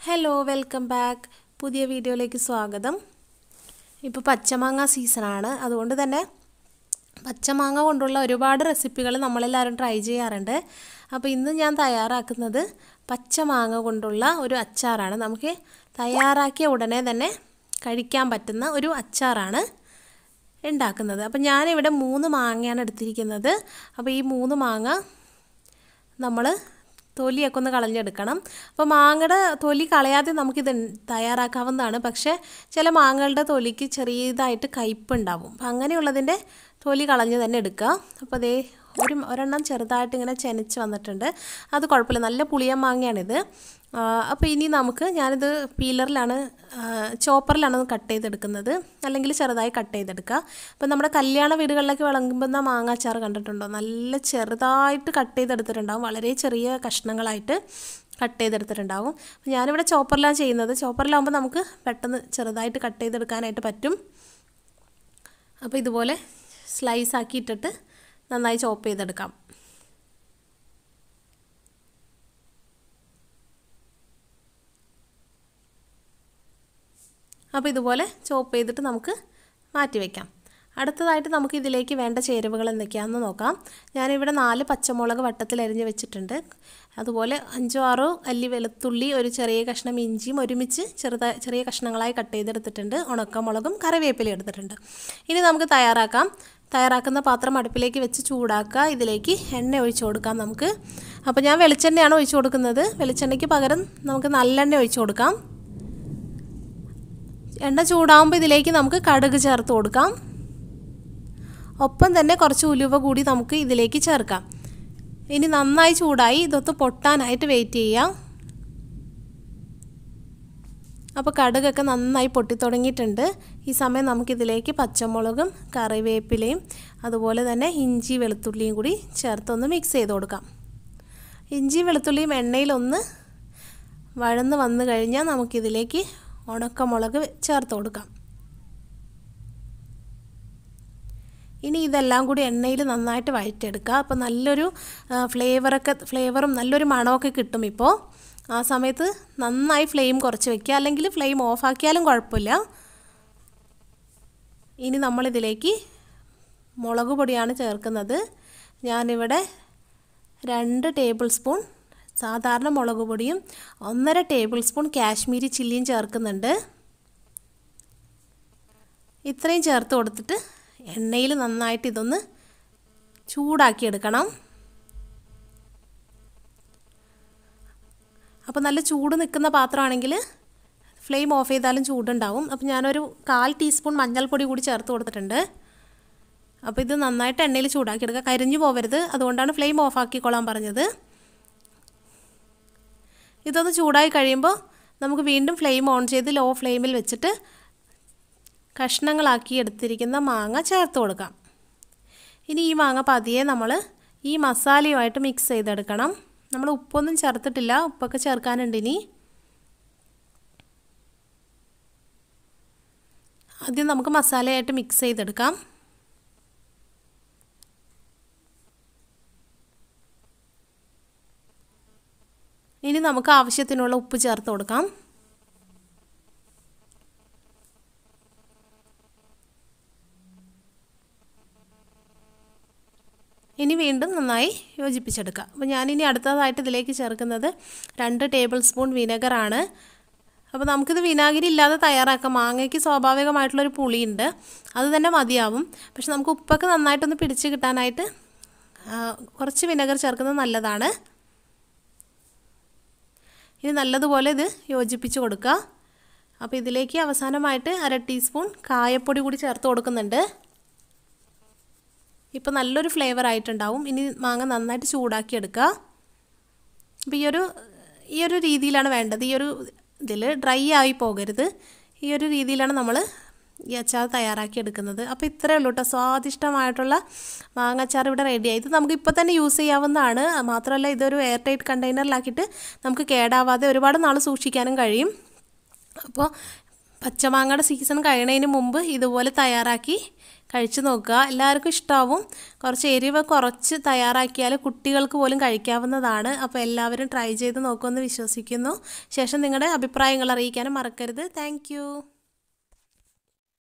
hello welcome back പുതിയ വീഡിയോയിലേക്ക് സ്വാഗതം ഇപ്പോൾ പച്ചമാങ്ങ സീസണാണ് അതുകൊണ്ട് തന്നെ പച്ചമാങ്ങ കൊണ്ടുള്ള ഒരുപാട് റെസിപ്പികൾ നമ്മളെല്ലാവരും ട്രൈ ചെയ്യാറുണ്ട് അപ്പോൾ ഇന്ന് ഞാൻ തയ്യാറാക്കുന്നത് പച്ചമാങ്ങ കൊണ്ടുള്ള ഒരു അച്ചാറാണ് നമുക്ക് തയ്യാറാക്കിയ ഉടനെ തന്നെ കഴിക്കാൻ പറ്റുന്ന ഒരു അച്ചാറാണ് ഉണ്ടാക്കുന്നത് അപ്പോൾ ഞാനിവിടെ മൂന്ന് മാങ്ങയാണ് എടുത്തിരിക്കുന്നത് അപ്പോൾ ഈ മൂന്ന് മാങ്ങ നമ്മൾ തൊലിയൊക്കെ ഒന്ന് കളഞ്ഞെടുക്കണം അപ്പോൾ മാങ്ങയുടെ തൊലി കളയാതെ നമുക്കിത് തയ്യാറാക്കാവുന്നതാണ് പക്ഷേ ചില മാങ്ങകളുടെ തൊലിക്ക് ചെറിയതായിട്ട് കയ്പുണ്ടാവും അപ്പോൾ അങ്ങനെയുള്ളതിൻ്റെ തൊലി കളഞ്ഞ് തന്നെ എടുക്കുക അപ്പോൾ അതേ ഒരു ഒരെണ്ണം ചെറുതായിട്ട് ഇങ്ങനെ ചെനച്ച് വന്നിട്ടുണ്ട് അത് കുഴപ്പമില്ല നല്ല പുളിയ മാങ്ങയാണിത് അപ്പോൾ ഇനി നമുക്ക് ഞാനിത് പീലറിലാണ് ചോപ്പറിലാണ് കട്ട് ചെയ്തെടുക്കുന്നത് അല്ലെങ്കിൽ ചെറുതായി കട്ട് ചെയ്തെടുക്കുക അപ്പോൾ നമ്മുടെ കല്യാണ വീടുകളിലൊക്കെ വിളമ്പുന്ന മാങ്ങ അച്ചാർ കണ്ടിട്ടുണ്ടോ നല്ല ചെറുതായിട്ട് കട്ട് ചെയ്തെടുത്തിട്ടുണ്ടാവും വളരെ ചെറിയ കഷ്ണങ്ങളായിട്ട് കട്ട് ചെയ്തെടുത്തിട്ടുണ്ടാവും അപ്പോൾ ഞാനിവിടെ ചോപ്പറിലാണ് ചെയ്യുന്നത് ചോപ്പറിലാകുമ്പോൾ നമുക്ക് പെട്ടെന്ന് ചെറുതായിട്ട് കട്ട് ചെയ്തെടുക്കാനായിട്ട് പറ്റും അപ്പോൾ ഇതുപോലെ സ്ലൈസ് ആക്കി ഇട്ടിട്ട് നന്നായി ചോപ്പ് ചെയ്തെടുക്കാം അപ്പോൾ ഇതുപോലെ ചോപ്പ് ചെയ്തിട്ട് നമുക്ക് മാറ്റി വയ്ക്കാം അടുത്തതായിട്ട് നമുക്ക് ഇതിലേക്ക് വേണ്ട ചേരുവകൾ എന്തൊക്കെയാണെന്ന് നോക്കാം ഞാനിവിടെ നാല് പച്ചമുളക് വട്ടത്തിൽ അരിഞ്ഞ് വെച്ചിട്ടുണ്ട് അതുപോലെ അഞ്ചോ ആറോ അല്ലി വെളുത്തുള്ളി ഒരു ചെറിയ കഷ്ണം ഇഞ്ചിയും ഒരുമിച്ച് ചെറുതായി ചെറിയ കഷ്ണങ്ങളായി കട്ട് ചെയ്തെടുത്തിട്ടുണ്ട് ഉണക്കമുളകും കറിവേപ്പില എടുത്തിട്ടുണ്ട് ഇനി നമുക്ക് തയ്യാറാക്കാം തയ്യാറാക്കുന്ന പാത്രം അടുപ്പിലേക്ക് വെച്ച് ചൂടാക്കുക ഇതിലേക്ക് എണ്ണ ഒഴിച്ചു കൊടുക്കാം നമുക്ക് അപ്പോൾ ഞാൻ വെളിച്ചെണ്ണയാണ് ഒഴിച്ചു കൊടുക്കുന്നത് വെളിച്ചെണ്ണയ്ക്ക് പകരം നമുക്ക് നല്ലെണ്ണ ഒഴിച്ചു കൊടുക്കാം എണ്ണ ചൂടാകുമ്പോൾ ഇതിലേക്ക് നമുക്ക് കടുക് ചേർത്ത് കൊടുക്കാം ഒപ്പം തന്നെ കുറച്ച് ഉലുവ കൂടി നമുക്ക് ഇതിലേക്ക് ചേർക്കാം ഇനി നന്നായി ചൂടായി ഇതൊത്ത് പൊട്ടാനായിട്ട് വെയിറ്റ് ചെയ്യാം അപ്പോൾ കടുകൊക്കെ നന്നായി പൊട്ടി തുടങ്ങിയിട്ടുണ്ട് ഈ സമയം നമുക്കിതിലേക്ക് പച്ചമുളകും കറിവേപ്പിലയും അതുപോലെ തന്നെ ഇഞ്ചി വെളുത്തുള്ളിയും കൂടി ചേർത്തൊന്ന് മിക്സ് ചെയ്ത് കൊടുക്കാം ഇഞ്ചി വെളുത്തുള്ളിയും എണ്ണയിലൊന്ന് വഴന്ന് വന്നു കഴിഞ്ഞാൽ നമുക്കിതിലേക്ക് ഉണക്കമുളക് ചേർത്ത് കൊടുക്കാം ഇനി ഇതെല്ലാം കൂടി എണ്ണയിൽ നന്നായിട്ട് വഴറ്റിയെടുക്കുക അപ്പോൾ നല്ലൊരു ഫ്ലേവറൊക്കെ ഫ്ലേവറും നല്ലൊരു മണമൊക്കെ കിട്ടും ഇപ്പോൾ ആ സമയത്ത് നന്നായി ഫ്ലെയിം കുറച്ച് വെക്കുക അല്ലെങ്കിൽ ഫ്ലെയിം ഓഫാക്കിയാലും കുഴപ്പമില്ല ഇനി നമ്മളിതിലേക്ക് മുളക് പൊടിയാണ് ചേർക്കുന്നത് ഞാനിവിടെ രണ്ട് ടേബിൾ സ്പൂൺ സാധാരണ മുളക് പൊടിയും ഒന്നര ടേബിൾ സ്പൂൺ കാശ്മീരി ചില്ലിയും ചേർക്കുന്നുണ്ട് ഇത്രയും ചേർത്ത് കൊടുത്തിട്ട് എണ്ണയിൽ നന്നായിട്ട് ഇതൊന്ന് ചൂടാക്കിയെടുക്കണം അപ്പോൾ നല്ല ചൂട് നിൽക്കുന്ന പാത്രമാണെങ്കിൽ ഫ്ലെയിം ഓഫ് ചെയ്താലും ചൂടുണ്ടാവും അപ്പോൾ ഞാനൊരു കാൽ ടീസ്പൂൺ മഞ്ഞൾപ്പൊടി കൂടി ചേർത്ത് കൊടുത്തിട്ടുണ്ട് അപ്പോൾ ഇത് നന്നായിട്ട് എണ്ണയിൽ ചൂടാക്കിയെടുക്കുക കരിഞ്ഞു പോകരുത് അതുകൊണ്ടാണ് ഫ്ലെയിം ഓഫ് ആക്കിക്കോളാൻ പറഞ്ഞത് ഇതൊന്ന് ചൂടായി കഴിയുമ്പോൾ നമുക്ക് വീണ്ടും ഫ്ലെയിം ഓൺ ചെയ്ത് ലോ ഫ്ലെയിമിൽ വെച്ചിട്ട് കഷ്ണങ്ങളാക്കി എടുത്തിരിക്കുന്ന മാങ്ങ ചേർത്ത് കൊടുക്കാം ഇനി ഈ മാങ്ങ പതിയെ നമ്മൾ ഈ മസാലയുമായിട്ട് മിക്സ് ചെയ്തെടുക്കണം നമ്മൾ ഉപ്പൊന്നും ചേർത്തിട്ടില്ല ഉപ്പൊക്കെ ചേർക്കാനുണ്ട് ഇനി ആദ്യം നമുക്ക് മസാലയായിട്ട് മിക്സ് ചെയ്തെടുക്കാം ഇനി നമുക്ക് ആവശ്യത്തിനുള്ള ഉപ്പ് ചേർത്ത് കൊടുക്കാം ഇനി വീണ്ടും നന്നായി യോജിപ്പിച്ചെടുക്കുക അപ്പോൾ ഞാനിനി അടുത്തതായിട്ട് ഇതിലേക്ക് ചേർക്കുന്നത് രണ്ട് ടേബിൾ സ്പൂൺ വിനെഗറാണ് അപ്പോൾ നമുക്കിത് വിനാഗിരി ഇല്ലാതെ തയ്യാറാക്കാം മാങ്ങയ്ക്ക് സ്വാഭാവികമായിട്ടുള്ളൊരു പുളിയുണ്ട് അത് തന്നെ മതിയാവും പക്ഷെ നമുക്ക് ഉപ്പൊക്കെ നന്നായിട്ടൊന്ന് പിടിച്ച് കിട്ടാനായിട്ട് കുറച്ച് വിനെഗർ ചേർക്കുന്നത് നല്ലതാണ് ഇനി നല്ലതുപോലെ ഇത് യോജിപ്പിച്ച് കൊടുക്കുക അപ്പോൾ ഇതിലേക്ക് അവസാനമായിട്ട് അര ടീസ്പൂൺ കായപ്പൊടി കൂടി ചേർത്ത് കൊടുക്കുന്നുണ്ട് ഇപ്പോൾ നല്ലൊരു ഫ്ലേവർ ആയിട്ടുണ്ടാവും ഇനി മാങ്ങ നന്നായിട്ട് ചൂടാക്കി എടുക്കുക അപ്പോൾ ഈ ഒരു ഈ ഒരു രീതിയിലാണ് വേണ്ടത് ഈ ഒരു ഇതിൽ ഡ്രൈ ആയി പോകരുത് ഈ ഒരു രീതിയിലാണ് നമ്മൾ ഈ അച്ചാർ തയ്യാറാക്കി എടുക്കുന്നത് അപ്പോൾ ഇത്രയേ ഉള്ളൂ കേട്ടോ സ്വാദിഷ്ടമായിട്ടുള്ള മാങ്ങാച്ചാർ ഇവിടെ റെഡിയായി ഇത് നമുക്ക് ഇപ്പോൾ തന്നെ യൂസ് ചെയ്യാവുന്നതാണ് മാത്രമല്ല ഇതൊരു എയർ ടൈറ്റ് കണ്ടെയ്നറിലാക്കിയിട്ട് നമുക്ക് കേടാവാതെ ഒരുപാട് നാൾ സൂക്ഷിക്കാനും കഴിയും അപ്പോൾ പച്ചമാങ്ങയുടെ സീസൺ കഴിയണതിന് മുമ്പ് ഇതുപോലെ തയ്യാറാക്കി കഴിച്ചു നോക്കുക എല്ലാവർക്കും ഇഷ്ടമാവും കുറച്ച് എരിവ് കുറച്ച് തയ്യാറാക്കിയാൽ കുട്ടികൾക്ക് പോലും കഴിക്കാവുന്നതാണ് അപ്പോൾ എല്ലാവരും ട്രൈ ചെയ്ത് നോക്കുമെന്ന് വിശ്വസിക്കുന്നു ശേഷം നിങ്ങളുടെ അഭിപ്രായങ്ങൾ അറിയിക്കാനും മറക്കരുത് താങ്ക്